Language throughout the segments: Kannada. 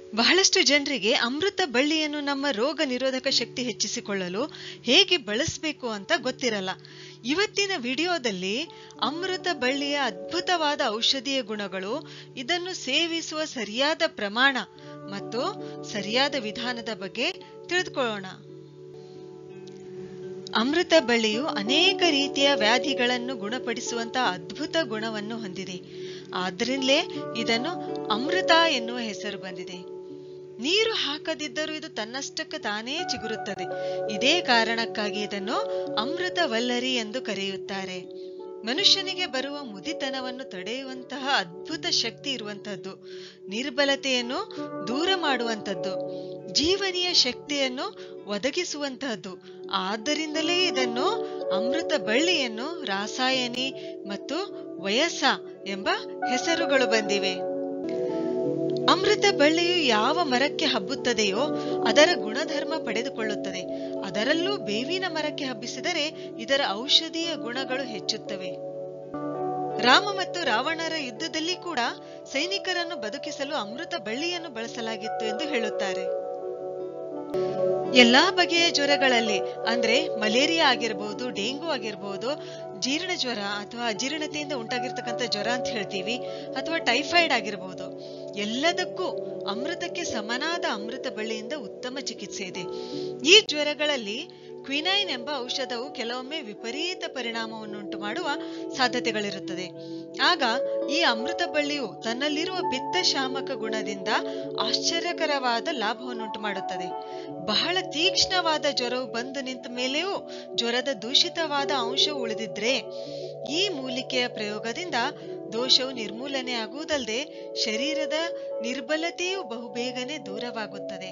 ಬಹಳಷ್ಟು ಜನರಿಗೆ ಅಮೃತ ಬಳ್ಳಿಯನ್ನು ನಮ್ಮ ರೋಗ ನಿರೋಧಕ ಶಕ್ತಿ ಹೆಚ್ಚಿಸಿಕೊಳ್ಳಲು ಹೇಗೆ ಬಳಸಬೇಕು ಅಂತ ಗೊತ್ತಿರಲ್ಲ ಇವತ್ತಿನ ವಿಡಿಯೋದಲ್ಲಿ ಅಮೃತ ಬಳ್ಳಿಯ ಅದ್ಭುತವಾದ ಔಷಧೀಯ ಗುಣಗಳು ಇದನ್ನು ಸೇವಿಸುವ ಸರಿಯಾದ ಪ್ರಮಾಣ ಮತ್ತು ಸರಿಯಾದ ವಿಧಾನದ ಬಗ್ಗೆ ತಿಳಿದುಕೊಳ್ಳೋಣ ಅಮೃತ ಬಳ್ಳಿಯು ಅನೇಕ ರೀತಿಯ ವ್ಯಾಧಿಗಳನ್ನು ಗುಣಪಡಿಸುವಂತಹ ಅದ್ಭುತ ಗುಣವನ್ನು ಹೊಂದಿದೆ ಆದ್ದರಿಂದಲೇ ಇದನ್ನು ಅಮೃತ ಎನ್ನುವ ಹೆಸರು ಬಂದಿದೆ ನೀರು ಹಾಕದಿದ್ದರೂ ಇದು ತನ್ನಷ್ಟಕ್ಕೆ ತಾನೇ ಚಿಗುರುತ್ತದೆ ಇದೇ ಕಾರಣಕ್ಕಾಗಿ ಇದನ್ನು ಅಮೃತ ವಲ್ಲರಿ ಎಂದು ಕರೆಯುತ್ತಾರೆ ಮನುಷ್ಯನಿಗೆ ಬರುವ ಮುದಿತನವನ್ನು ತಡೆಯುವಂತಹ ಅದ್ಭುತ ಶಕ್ತಿ ಇರುವಂತಹದ್ದು ನಿರ್ಬಲತೆಯನ್ನು ದೂರ ಮಾಡುವಂತದ್ದು ಜೀವನೀಯ ಶಕ್ತಿಯನ್ನು ಒದಗಿಸುವಂತಹದ್ದು ಆದ್ದರಿಂದಲೇ ಇದನ್ನು ಅಮೃತ ಬಳ್ಳಿಯನ್ನು ರಾಸಾಯನಿ ಮತ್ತು ವಯಸ್ಸ ಎಂಬ ಹೆಸರುಗಳು ಬಂದಿವೆ ಅಮೃತ ಬಳ್ಳಿಯು ಯಾವ ಮರಕ್ಕೆ ಹಬ್ಬುತ್ತದೆಯೋ ಅದರ ಗುಣಧರ್ಮ ಪಡೆದುಕೊಳ್ಳುತ್ತದೆ ಅದರಲ್ಲೂ ಬೇವಿನ ಮರಕ್ಕೆ ಹಬ್ಬಿಸಿದರೆ ಇದರ ಔಷಧೀಯ ಗುಣಗಳು ಹೆಚ್ಚುತ್ತವೆ ರಾಮ ಮತ್ತು ರಾವಣರ ಯುದ್ಧದಲ್ಲಿ ಕೂಡ ಸೈನಿಕರನ್ನು ಬದುಕಿಸಲು ಅಮೃತ ಬಳ್ಳಿಯನ್ನು ಬಳಸಲಾಗಿತ್ತು ಎಂದು ಹೇಳುತ್ತಾರೆ ಎಲ್ಲಾ ಬಗೆಯ ಜ್ವರಗಳಲ್ಲಿ ಅಂದ್ರೆ ಮಲೇರಿಯಾ ಆಗಿರಬಹುದು ಡೆಂಗು ಆಗಿರಬಹುದು ಜೀರ್ಣ ಜ್ವರ ಅಥವಾ ಅಜೀರ್ಣತೆಯಿಂದ ಉಂಟಾಗಿರ್ತಕ್ಕಂಥ ಜ್ವರ ಅಂತ ಹೇಳ್ತೀವಿ ಅಥವಾ ಟೈಫಾಯ್ಡ್ ಆಗಿರಬಹುದು ಎಲ್ಲದಕ್ಕೂ ಅಮೃತಕ್ಕೆ ಸಮನಾದ ಅಮೃತ ಬಳ್ಳಿಯಿಂದ ಉತ್ತಮ ಚಿಕಿತ್ಸೆ ಇದೆ ಈ ಜ್ವರಗಳಲ್ಲಿ ಕ್ವಿನೈನ್ ಎಂಬ ಔಷಧವು ಕೆಲವೊಮ್ಮೆ ವಿಪರೀತ ಪರಿಣಾಮವನ್ನುಂಟು ಮಾಡುವ ಸಾಧ್ಯತೆಗಳಿರುತ್ತದೆ ಆಗ ಈ ಅಮೃತ ಬಳ್ಳಿಯು ತನ್ನಲ್ಲಿರುವ ಪಿತ್ತಶಾಮಕ ಗುಣದಿಂದ ಆಶ್ಚರ್ಯಕರವಾದ ಲಾಭವನ್ನುಂಟು ಮಾಡುತ್ತದೆ ಬಹಳ ತೀಕ್ಷ್ಣವಾದ ಜ್ವರವು ಬಂದು ನಿಂತ ಮೇಲೆಯೂ ಜ್ವರದ ದೂಷಿತವಾದ ಅಂಶವು ಉಳಿದಿದ್ರೆ ಈ ಮೂಲಿಕೆಯ ಪ್ರಯೋಗದಿಂದ ದೋಷವು ನಿರ್ಮೂಲನೆ ಆಗುವುದಲ್ಲದೆ ಶರೀರದ ನಿರ್ಬಲತೆಯು ಬಹುಬೇಗನೆ ದೂರವಾಗುತ್ತದೆ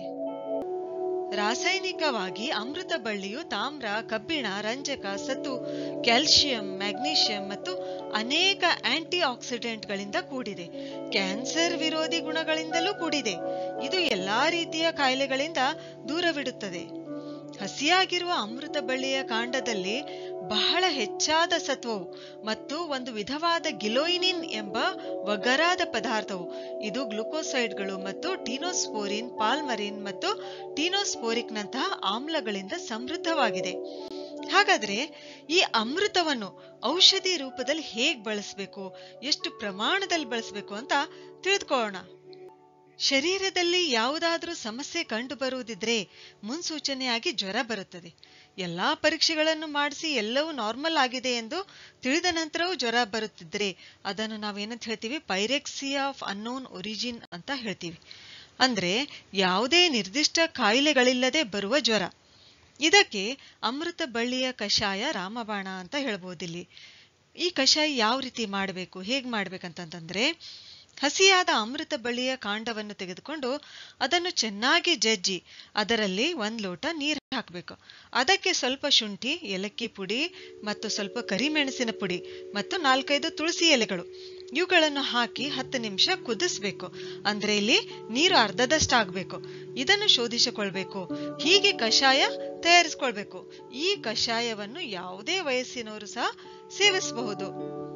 ರಾಸಾಯನಿಕವಾಗಿ ಅಮೃತ ಬಳ್ಳಿಯು ತಾಮ್ರ ಕಬ್ಬಿಣ ರಂಜಕ ಸತು ಕ್ಯಾಲ್ಸಿಯಂ ಮ್ಯಾಗ್ನೀಷಿಯಂ ಮತ್ತು ಅನೇಕ ಆಂಟಿ ಆಕ್ಸಿಡೆಂಟ್ಗಳಿಂದ ಕೂಡಿದೆ ಕ್ಯಾನ್ಸರ್ ವಿರೋಧಿ ಗುಣಗಳಿಂದಲೂ ಕೂಡಿದೆ ಇದು ಎಲ್ಲಾ ರೀತಿಯ ಕಾಯಿಲೆಗಳಿಂದ ದೂರವಿಡುತ್ತದೆ ಹಸಿಯಾಗಿರುವ ಅಮೃತ ಬಳ್ಳಿಯ ಕಾಂಡದಲ್ಲಿ ಬಹಳ ಹೆಚ್ಚಾದ ಸತ್ವವು ಮತ್ತು ಒಂದು ವಿಧವಾದ ಗಿಲೋಯಿನಿನ್ ಎಂಬ ಒಗರಾದ ಪದಾರ್ಥವು ಇದು ಗ್ಲುಕೋಸೈಡ್ಗಳು ಮತ್ತು ಟೀನೋಸ್ಪೋರಿನ್ ಪಾಲ್ಮರಿನ್ ಮತ್ತು ಟೀನೋಸ್ಪೋರಿಕ್ನಂತಹ ಆಮ್ಲಗಳಿಂದ ಸಮೃದ್ಧವಾಗಿದೆ ಹಾಗಾದ್ರೆ ಈ ಅಮೃತವನ್ನು ಔಷಧಿ ರೂಪದಲ್ಲಿ ಹೇಗ್ ಬಳಸಬೇಕು ಎಷ್ಟು ಪ್ರಮಾಣದಲ್ಲಿ ಬಳಸಬೇಕು ಅಂತ ತಿಳಿದುಕೊಳ್ಳೋಣ ಶರೀರದಲ್ಲಿ ಯಾವುದಾದ್ರೂ ಸಮಸ್ಯೆ ಕಂಡು ಬರುವುದಿದ್ರೆ ಮುನ್ಸೂಚನೆಯಾಗಿ ಜ್ವರ ಬರುತ್ತದೆ ಎಲ್ಲಾ ಪರೀಕ್ಷೆಗಳನ್ನು ಮಾಡಿಸಿ ಎಲ್ಲವೂ ನಾರ್ಮಲ್ ಆಗಿದೆ ಎಂದು ತಿಳಿದ ನಂತರವೂ ಜ್ವರ ಬರುತ್ತಿದ್ರೆ ಅದನ್ನು ನಾವೇನಂತ ಹೇಳ್ತೀವಿ ಪೈರೆಕ್ಸಿಯಾ ಆಫ್ ಅನ್ನೋನ್ ಒರಿಜಿನ್ ಅಂತ ಹೇಳ್ತೀವಿ ಅಂದ್ರೆ ಯಾವುದೇ ನಿರ್ದಿಷ್ಟ ಕಾಯಿಲೆಗಳಿಲ್ಲದೆ ಬರುವ ಜ್ವರ ಇದಕ್ಕೆ ಅಮೃತ ಬಳ್ಳಿಯ ಕಷಾಯ ರಾಮಬಾಣ ಅಂತ ಹೇಳ್ಬೋದಿಲ್ಲಿ ಈ ಕಷಾಯ ಯಾವ ರೀತಿ ಮಾಡಬೇಕು ಹೇಗ್ ಮಾಡ್ಬೇಕಂತಂದ್ರೆ ಹಸಿಯಾದ ಅಮೃತ ಬಳ್ಳಿಯ ಕಾಂಡವನ್ನು ತೆಗೆದುಕೊಂಡು ಅದನ್ನು ಚೆನ್ನಾಗಿ ಜಜ್ಜಿ ಅದರಲ್ಲಿ ಒಂದ್ ಲೋಟ ನೀರು ಹಾಕಬೇಕು ಅದಕ್ಕೆ ಸ್ವಲ್ಪ ಶುಂಠಿ ಏಲಕ್ಕಿ ಪುಡಿ ಮತ್ತು ಸ್ವಲ್ಪ ಕರಿಮೆಣಸಿನ ಪುಡಿ ಮತ್ತು ನಾಲ್ಕೈದು ತುಳಸಿ ಎಲೆಗಳು ಇವುಗಳನ್ನು ಹಾಕಿ ಹತ್ತು ನಿಮಿಷ ಕುದಿಸ್ಬೇಕು ಅಂದ್ರೆ ಇಲ್ಲಿ ನೀರು ಅರ್ಧದಷ್ಟಾಗಬೇಕು ಇದನ್ನು ಶೋಧಿಸಿಕೊಳ್ಬೇಕು ಹೀಗೆ ಕಷಾಯ ತಯಾರಿಸ್ಕೊಳ್ಬೇಕು ಈ ಕಷಾಯವನ್ನು ಯಾವುದೇ ವಯಸ್ಸಿನವರು ಸಹ ಸೇವಿಸಬಹುದು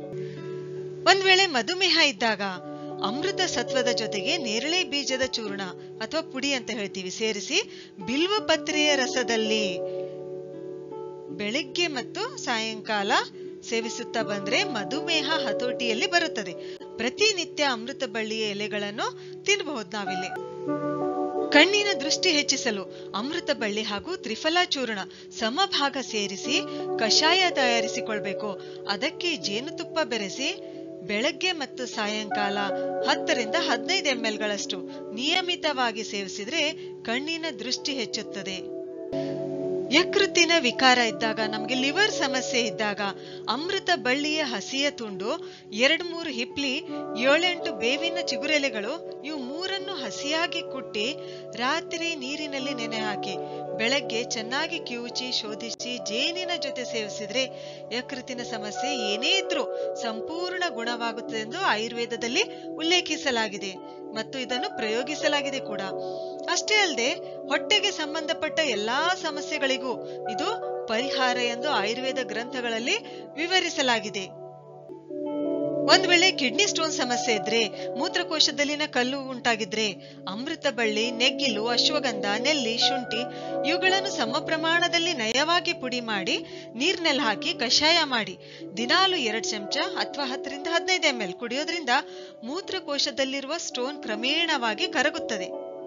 ಒಂದ್ ವೇಳೆ ಮಧುಮೇಹ ಇದ್ದಾಗ ಅಮೃತ ಸತ್ವದ ಜೊತೆಗೆ ನೇರಳೆ ಬೀಜದ ಚೂರ್ಣ ಅಥವಾ ಪುಡಿ ಅಂತ ಹೇಳ್ತೀವಿ ಸೇರಿಸಿ ಬಿಲ್ವ ಪತ್ರೆಯ ರಸದಲ್ಲಿ ಬೆಳಿಗ್ಗೆ ಮತ್ತು ಸಾಯಂಕಾಲ ಸೇವಿಸುತ್ತಾ ಬಂದ್ರೆ ಮಧುಮೇಹ ಹತೋಟಿಯಲ್ಲಿ ಬರುತ್ತದೆ ಪ್ರತಿನಿತ್ಯ ಅಮೃತ ಬಳ್ಳಿಯ ಎಲೆಗಳನ್ನು ತಿನ್ನಬಹುದು ನಾವಿಲ್ಲಿ ಕಣ್ಣಿನ ದೃಷ್ಟಿ ಹೆಚ್ಚಿಸಲು ಅಮೃತ ಬಳ್ಳಿ ಹಾಗೂ ತ್ರಿಫಲ ಚೂರ್ಣ ಸಮಭಾಗ ಸೇರಿಸಿ ಕಷಾಯ ತಯಾರಿಸಿಕೊಳ್ಬೇಕು ಅದಕ್ಕೆ ಜೇನುತುಪ್ಪ ಬೆರೆಸಿ ಬೆಳಗ್ಗೆ ಮತ್ತು ಸಾಯಂಕಾಲ ಹತ್ತರಿಂದ ಹದಿನೈದು ಎಂಎಲ್ಗಳಷ್ಟು ನಿಯಮಿತವಾಗಿ ಸೇವಿಸಿದ್ರೆ ಕಣ್ಣಿನ ದೃಷ್ಟಿ ಹೆಚ್ಚುತ್ತದೆ ಯಕೃತ್ತಿನ ವಿಕಾರ ಇದ್ದಾಗ ನಮಗೆ ಲಿವರ್ ಸಮಸ್ಯೆ ಇದ್ದಾಗ ಅಮೃತ ಬಳ್ಳಿಯ ಹಸಿಯ ತುಂಡು ಎರಡು ಮೂರು ಹಿಪ್ಲಿ ಏಳೆಂಟು ಬೇವಿನ ಚಿಗುರೆಲೆಗಳು ಇವು ಮೂರನ್ನು ಹಸಿಯಾಗಿ ಕುಟ್ಟಿ ರಾತ್ರಿ ನೀರಿನಲ್ಲಿ ನೆನೆ ಹಾಕಿ ಬೆಳಗ್ಗೆ ಚೆನ್ನಾಗಿ ಕಿವುಚಿ ಶೋಧಿಸಿ ಜೇನಿನ ಜೊತೆ ಸೇವಿಸಿದ್ರೆ ಯಕೃತಿನ ಸಮಸ್ಯೆ ಏನೇ ಇದ್ರೂ ಸಂಪೂರ್ಣ ಗುಣವಾಗುತ್ತದೆ ಎಂದು ಆಯುರ್ವೇದದಲ್ಲಿ ಉಲ್ಲೇಖಿಸಲಾಗಿದೆ ಮತ್ತು ಇದನ್ನು ಪ್ರಯೋಗಿಸಲಾಗಿದೆ ಕೂಡ ಅಷ್ಟೇ ಅಲ್ಲದೆ ಹೊಟ್ಟೆಗೆ ಸಂಬಂಧಪಟ್ಟ ಎಲ್ಲಾ ಸಮಸ್ಯೆಗಳಿಗೂ ಇದು ಪರಿಹಾರ ಎಂದು ಆಯುರ್ವೇದ ಗ್ರಂಥಗಳಲ್ಲಿ ವಿವರಿಸಲಾಗಿದೆ ಒಂದ್ ವೇಳೆ ಕಿಡ್ನಿ ಸ್ಟೋನ್ ಸಮಸ್ಯೆ ಇದ್ರೆ ಮೂತ್ರಕೋಶದಲ್ಲಿನ ಕಲ್ಲು ಉಂಟಾಗಿದ್ರೆ ಅಮೃತ ಬಳ್ಳಿ ನೆಗ್ಗಿಲು ಅಶ್ವಗಂಧ ನೆಲ್ಲಿ ಶುಂಠಿ ಇವುಗಳನ್ನು ಸಮ ಪ್ರಮಾಣದಲ್ಲಿ ನಯವಾಗಿ ಪುಡಿ ಮಾಡಿ ನೀರ್ನಲ್ಲಿ ಹಾಕಿ ಕಷಾಯ ಮಾಡಿ ದಿನಾಲು ಎರಡ್ ಚಮಚ ಅಥವಾ ಹತ್ತರಿಂದ ಹದಿನೈದು ಎಂ ಎಲ್ ಕುಡಿಯೋದ್ರಿಂದ ಮೂತ್ರಕೋಶದಲ್ಲಿರುವ ಸ್ಟೋನ್ ಕ್ರಮೇಣವಾಗಿ ಕರಗುತ್ತದೆ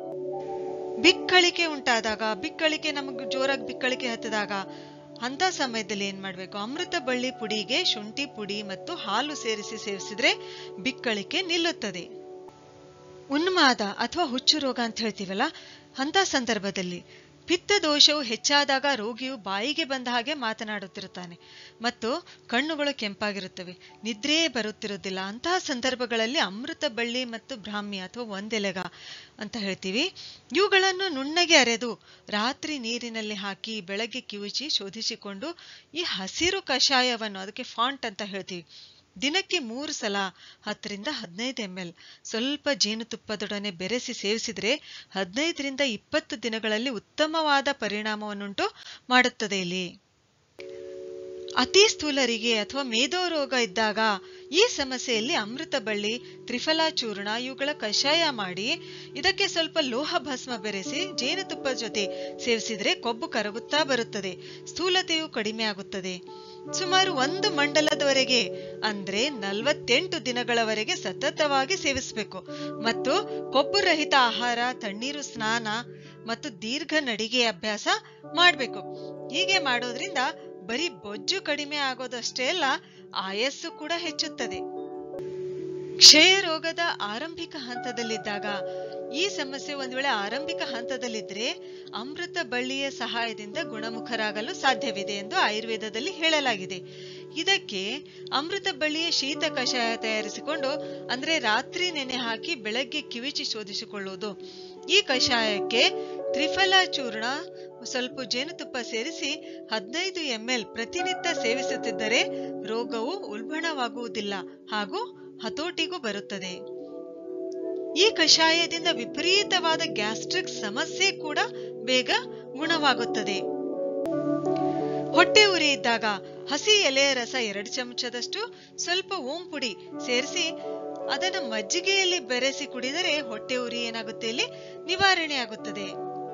ಬಿಕ್ಕಳಿಕೆ ಉಂಟಾದಾಗ ಬಿಕ್ಕಳಿಕೆ ನಮಗೆ ಜೋರಾಗಿ ಬಿಕ್ಕಳಿಕೆ ಹತ್ತಿದಾಗ ಅಂತ ಸಮಯದಲ್ಲಿ ಏನ್ ಮಾಡ್ಬೇಕು ಅಮೃತ ಬಳ್ಳಿ ಪುಡಿಗೆ ಶುಂಠಿ ಪುಡಿ ಮತ್ತು ಹಾಲು ಸೇರಿಸಿ ಸೇವಿಸಿದ್ರೆ ಬಿಕ್ಕಳಿಕೆ ನಿಲ್ಲುತ್ತದೆ ಉನ್ಮಾದ ಅಥವಾ ಹುಚ್ಚು ರೋಗ ಅಂತ ಹೇಳ್ತೀವಲ್ಲ ಅಂತ ಸಂದರ್ಭದಲ್ಲಿ ಪಿತ್ತ ದೋಷವು ಹೆಚ್ಚಾದಾಗ ರೋಗಿಯು ಬಾಯಿಗೆ ಬಂದ ಹಾಗೆ ಮಾತನಾಡುತ್ತಿರುತ್ತಾನೆ ಮತ್ತು ಕಣ್ಣುಗಳು ಕೆಂಪಾಗಿರುತ್ತವೆ ನಿದ್ರೆಯೇ ಬರುತ್ತಿರುವುದಿಲ್ಲ ಅಂತಹ ಸಂದರ್ಭಗಳಲ್ಲಿ ಅಮೃತ ಬಳ್ಳಿ ಮತ್ತು ಬ್ರಾಹ್ಮಿ ಅಥವಾ ಒಂದೆಲೆಗ ಅಂತ ಹೇಳ್ತೀವಿ ಇವುಗಳನ್ನು ನುಣ್ಣಗೆ ಅರೆದು ರಾತ್ರಿ ನೀರಿನಲ್ಲಿ ಹಾಕಿ ಬೆಳಗ್ಗೆ ಕಿವುಚಿ ಶೋಧಿಸಿಕೊಂಡು ಈ ಹಸಿರು ಕಷಾಯವನ್ನು ಅದಕ್ಕೆ ಫಾಂಟ್ ಅಂತ ಹೇಳ್ತೀವಿ ದಿನಕ್ಕೆ ಮೂರು ಸಲ ಹತ್ತರಿಂದ ಹದಿನೈದು ಎಂ ಎಲ್ ಸ್ವಲ್ಪ ಜೇನುತುಪ್ಪದೊಡನೆ ಬೆರೆಸಿ ಸೇವಿಸಿದ್ರೆ ಹದಿನೈದರಿಂದ ಇಪ್ಪತ್ತು ದಿನಗಳಲ್ಲಿ ಉತ್ತಮವಾದ ಪರಿಣಾಮವನ್ನುಂಟು ಮಾಡುತ್ತದೆ ಇಲ್ಲಿ ಅತಿ ಸ್ಥೂಲರಿಗೆ ಅಥವಾ ಮೇದೋ ರೋಗ ಇದ್ದಾಗ ಈ ಸಮಸ್ಯೆಯಲ್ಲಿ ಅಮೃತ ಬಳ್ಳಿ ತ್ರಿಫಲಾ ಚೂರ್ಣ ಇವುಗಳ ಕಷಾಯ ಮಾಡಿ ಇದಕ್ಕೆ ಸ್ವಲ್ಪ ಲೋಹ ಭಸ್ಮ ಬೆರೆಸಿ ಜೇನುತುಪ್ಪದ ಜೊತೆ ಸೇವಿಸಿದ್ರೆ ಕೊಬ್ಬು ಕರಗುತ್ತಾ ಬರುತ್ತದೆ ಸ್ಥೂಲತೆಯು ಕಡಿಮೆ ಆಗುತ್ತದೆ ಸುಮಾರು ಒಂದು ಮಂಡಲದವರೆಗೆ ಅಂದ್ರೆ ನಲವತ್ತೆಂಟು ದಿನಗಳವರೆಗೆ ಸತತವಾಗಿ ಸೇವಿಸಬೇಕು ಮತ್ತು ಕೊಬ್ಬು ರಹಿತ ಆಹಾರ ತಣ್ಣೀರು ಸ್ನಾನ ಮತ್ತು ದೀರ್ಘ ನಡಿಗೆ ಅಭ್ಯಾಸ ಮಾಡಬೇಕು ಹೀಗೆ ಮಾಡೋದ್ರಿಂದ ಬರೀ ಬೊಜ್ಜು ಕಡಿಮೆ ಆಗೋದಷ್ಟೇ ಅಲ್ಲ ಆಯಸ್ಸು ಕೂಡ ಹೆಚ್ಚುತ್ತದೆ ಕ್ಷಯ ರೋಗದ ಆರಂಭಿಕ ಹಂತದಲ್ಲಿದ್ದಾಗ ಈ ಸಮಸ್ಯೆ ಒಂದ್ ವೇಳೆ ಆರಂಭಿಕ ಹಂತದಲ್ಲಿದ್ರೆ ಅಮೃತ ಬಳ್ಳಿಯ ಸಹಾಯದಿಂದ ಗುಣಮುಖರಾಗಲು ಸಾಧ್ಯವಿದೆ ಎಂದು ಆಯುರ್ವೇದದಲ್ಲಿ ಹೇಳಲಾಗಿದೆ ಇದಕ್ಕೆ ಅಮೃತ ಬಳ್ಳಿಯ ಶೀತ ಕಷಾಯ ತಯಾರಿಸಿಕೊಂಡು ಅಂದ್ರೆ ರಾತ್ರಿ ನೆನೆ ಹಾಕಿ ಬೆಳಗ್ಗೆ ಕಿವಿಚಿ ಶೋಧಿಸಿಕೊಳ್ಳುವುದು ಈ ಕಷಾಯಕ್ಕೆ ತ್ರಿಫಲ ಚೂರ್ಣ ಸ್ವಲ್ಪ ಜೇನುತುಪ್ಪ ಸೇರಿಸಿ ಹದಿನೈದು ಎಂಎಲ್ ಪ್ರತಿನಿತ್ಯ ಸೇವಿಸುತ್ತಿದ್ದರೆ ರೋಗವು ಉಲ್ಬಣವಾಗುವುದಿಲ್ಲ ಹಾಗೂ ಹತೋಟಿಗೂ ಬರುತ್ತದೆ ಈ ಕಷಾಯದಿಂದ ವಿಪರೀತವಾದ ಗ್ಯಾಸ್ಟ್ರಿಕ್ ಸಮಸ್ಯೆ ಕೂಡ ಬೇಗ ಗುಣವಾಗುತ್ತದೆ ಹೊಟ್ಟೆ ಉರಿ ಇದ್ದಾಗ ಹಸಿ ಎಲೆಯ ರಸ ಎರಡು ಚಮಚದಷ್ಟು ಸ್ವಲ್ಪ ಓಂ ಪುಡಿ ಸೇರಿಸಿ ಅದನ್ನು ಮಜ್ಜಿಗೆಯಲ್ಲಿ ಬೆರೆಸಿ ಕುಡಿದರೆ ಹೊಟ್ಟೆ ಉರಿ ಏನಾಗುತ್ತೆ ಇಲ್ಲಿ ನಿವಾರಣೆ ಆಗುತ್ತದೆ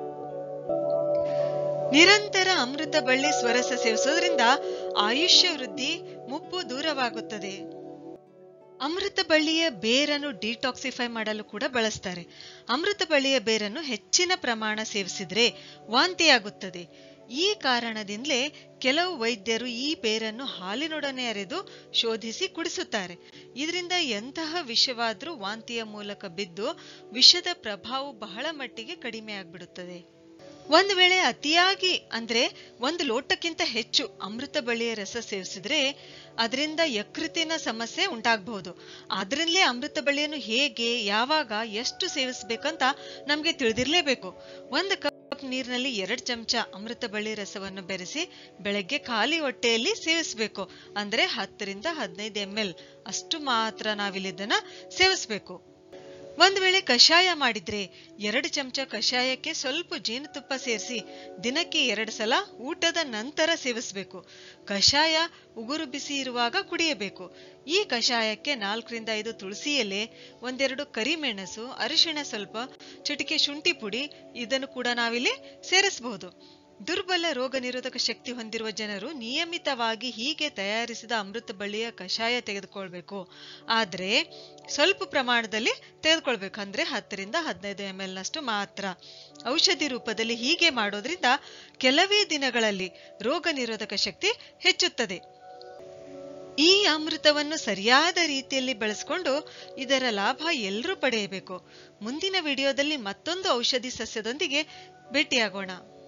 ನಿರಂತರ ಅಮೃತ ಬಳ್ಳಿ ಸ್ವರಸ ಸೇವಿಸೋದ್ರಿಂದ ಆಯುಷ್ಯ ವೃದ್ಧಿ ಮುಪ್ಪು ದೂರವಾಗುತ್ತದೆ ಅಮೃತ ಬಳ್ಳಿಯ ಬೇರನ್ನು ಡಿಟಾಕ್ಸಿಫೈ ಮಾಡಲು ಕೂಡ ಬಳಸ್ತಾರೆ ಅಮೃತ ಬಳ್ಳಿಯ ಬೇರನ್ನು ಹೆಚ್ಚಿನ ಪ್ರಮಾಣ ಸೇವಿಸಿದ್ರೆ ವಾಂತಿಯಾಗುತ್ತದೆ ಈ ಕಾರಣದಿಂದಲೇ ಕೆಲವು ವೈದ್ಯರು ಈ ಬೇರನ್ನು ಹಾಲಿನೊಡನೆ ಅರೆದು ಶೋಧಿಸಿ ಕುಡಿಸುತ್ತಾರೆ ಇದರಿಂದ ಎಂತಹ ವಿಷವಾದ್ರೂ ವಾಂತಿಯ ಮೂಲಕ ಬಿದ್ದು ವಿಷದ ಪ್ರಭಾವ ಬಹಳ ಮಟ್ಟಿಗೆ ಕಡಿಮೆ ಆಗ್ಬಿಡುತ್ತದೆ ಒಂದು ವೇಳೆ ಅತಿಯಾಗಿ ಅಂದ್ರೆ ಒಂದು ಲೋಟಕ್ಕಿಂತ ಹೆಚ್ಚು ಅಮೃತ ಬಳ್ಳಿಯ ರಸ ಸೇವಿಸಿದ್ರೆ ಅದರಿಂದ ಯಕೃತಿನ ಸಮಸ್ಯೆ ಉಂಟಾಗಬಹುದು ಆದ್ರಿಂದಲೇ ಅಮೃತ ಬಳ್ಳಿಯನ್ನು ಹೇಗೆ ಯಾವಾಗ ಎಷ್ಟು ಸೇವಿಸಬೇಕಂತ ನಮ್ಗೆ ತಿಳಿದಿರ್ಲೇಬೇಕು ಒಂದು ಕಪ್ ನೀರಿನಲ್ಲಿ ಎರಡು ಚಮಚ ಅಮೃತ ಬಳ್ಳಿ ರಸವನ್ನು ಬೆರೆಸಿ ಬೆಳಗ್ಗೆ ಖಾಲಿ ಹೊಟ್ಟೆಯಲ್ಲಿ ಸೇವಿಸಬೇಕು ಅಂದ್ರೆ ಹತ್ತರಿಂದ ಹದಿನೈದು ಎಂ ಎಲ್ ಅಷ್ಟು ಮಾತ್ರ ನಾವಿಲ್ಲಿದ್ದನ್ನ ಸೇವಿಸಬೇಕು ಒಂದ್ ವೇಳೆ ಕಷಾಯ ಮಾಡಿದ್ರೆ ಎರಡು ಚಮಚ ಕಷಾಯಕ್ಕೆ ಸ್ವಲ್ಪ ಜೇನುತುಪ್ಪ ಸೇರಿಸಿ ದಿನಕ್ಕೆ ಎರಡು ಸಲ ಊಟದ ನಂತರ ಸೇವಿಸಬೇಕು ಕಷಾಯ ಉಗುರು ಬಿಸಿ ಇರುವಾಗ ಕುಡಿಯಬೇಕು ಈ ಕಷಾಯಕ್ಕೆ ನಾಲ್ಕರಿಂದ ಐದು ತುಳಸಿ ಎಲೆ ಒಂದೆರಡು ಕರಿಮೆಣಸು ಅರಿಶಿಣ ಸ್ವಲ್ಪ ಚಿಟಿಕೆ ಶುಂಠಿ ಪುಡಿ ಇದನ್ನು ಕೂಡ ನಾವಿಲ್ಲಿ ಸೇರಿಸಬಹುದು ದುರ್ಬಲ ರೋಗ ನಿರೋಧಕ ಶಕ್ತಿ ಹೊಂದಿರುವ ಜನರು ನಿಯಮಿತವಾಗಿ ಹೀಗೆ ತಯಾರಿಸಿದ ಅಮೃತ ಬಳ್ಳಿಯ ಕಷಾಯ ತೆಗೆದುಕೊಳ್ಬೇಕು ಆದ್ರೆ ಸ್ವಲ್ಪ ಪ್ರಮಾಣದಲ್ಲಿ ತೆಗೆದುಕೊಳ್ಬೇಕು ಅಂದ್ರೆ ಹತ್ತರಿಂದ ಹದಿನೈದು ಎಂ ಎಲ್ ನಷ್ಟು ಮಾತ್ರ ಔಷಧಿ ರೂಪದಲ್ಲಿ ಹೀಗೆ ಮಾಡೋದ್ರಿಂದ ಕೆಲವೇ ದಿನಗಳಲ್ಲಿ ರೋಗ ನಿರೋಧಕ ಶಕ್ತಿ ಹೆಚ್ಚುತ್ತದೆ ಈ ಅಮೃತವನ್ನು ಸರಿಯಾದ ರೀತಿಯಲ್ಲಿ ಬಳಸಿಕೊಂಡು ಇದರ ಲಾಭ ಎಲ್ಲರೂ ಪಡೆಯಬೇಕು ಮುಂದಿನ ವಿಡಿಯೋದಲ್ಲಿ ಮತ್ತೊಂದು ಔಷಧಿ ಸಸ್ಯದೊಂದಿಗೆ ಭೇಟಿಯಾಗೋಣ